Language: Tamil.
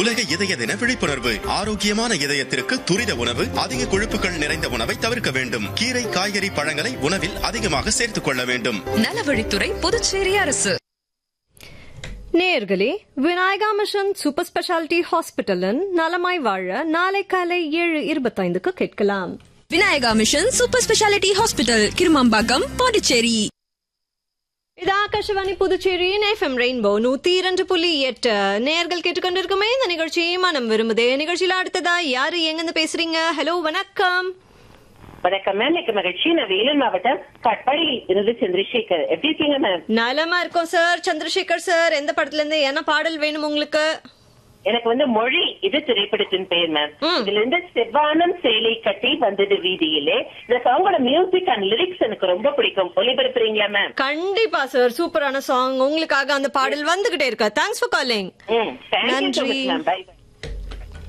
உலக இதய தின விழிப்புணர்வு ஆரோக்கியமான இதயத்திற்கு துரித உணவு அதிக கொழுப்புகள் நிறைந்த உணவை தவிர்க்க வேண்டும் கீரை காய்கறி பழங்களை உணவில் அதிகமாக சேர்த்துக் கொள்ள வேண்டும் நலவழித்துறை புதுச்சேரி அரசு நேயர்களே விநாயகா மிஷன் சூப்பர் ஸ்பெஷாலிட்டி ஹாஸ்பிட்டலின் நலமாய் வாழ நாளை காலை ஏழு இருபத்தைந்துக்கு கேட்கலாம் Vinayaka mission super speciality hospital Kirumampakkam Pondicherry இது ஆகாஷவாணி புதுச்சேரியின் எஃப்எம் ரெயின்போ நூத்தி இரண்டு புள்ளி எட்டு நேர்கள் கேட்டுக்கொண்டிருக்குமே இந்த நிகழ்ச்சி மனம் விரும்புதே நிகழ்ச்சியில அடுத்ததா யாரு எங்கிருந்து பேசுறீங்க ஹலோ வணக்கம் வணக்கம் மேம் எனக்கு மகிழ்ச்சி நான் வேலூர் மாவட்டம் கட்பாடியில் இருந்து சந்திரசேகர் எப்படி இருக்கீங்க மேம் நலமா இருக்கோம் சார் சந்திரசேகர் சார் எந்த படத்துல இருந்து என்ன பாடல் வேணும் உங்களுக்கு எனக்கு வந்து மொழி இது திரைப்படத்தின் பெயர் மேம் ம். இதுல இருந்து செவ்வானம் சேலை கட்டி வந்தது வீதியிலே இந்த சாங்கோட மியூசிக் அண்ட் லிரிக்ஸ் எனக்கு ரொம்ப பிடிக்கும் ஒளிபரப்புறீங்களா மேம் கண்டிப்பா சார் சூப்பரான சாங் உங்களுக்காக அந்த பாடல் வந்துகிட்டே இருக்கு தேங்க்ஸ் ஃபார் காலிங் ம் தேங்க்யூ நன்றி. Ma'am by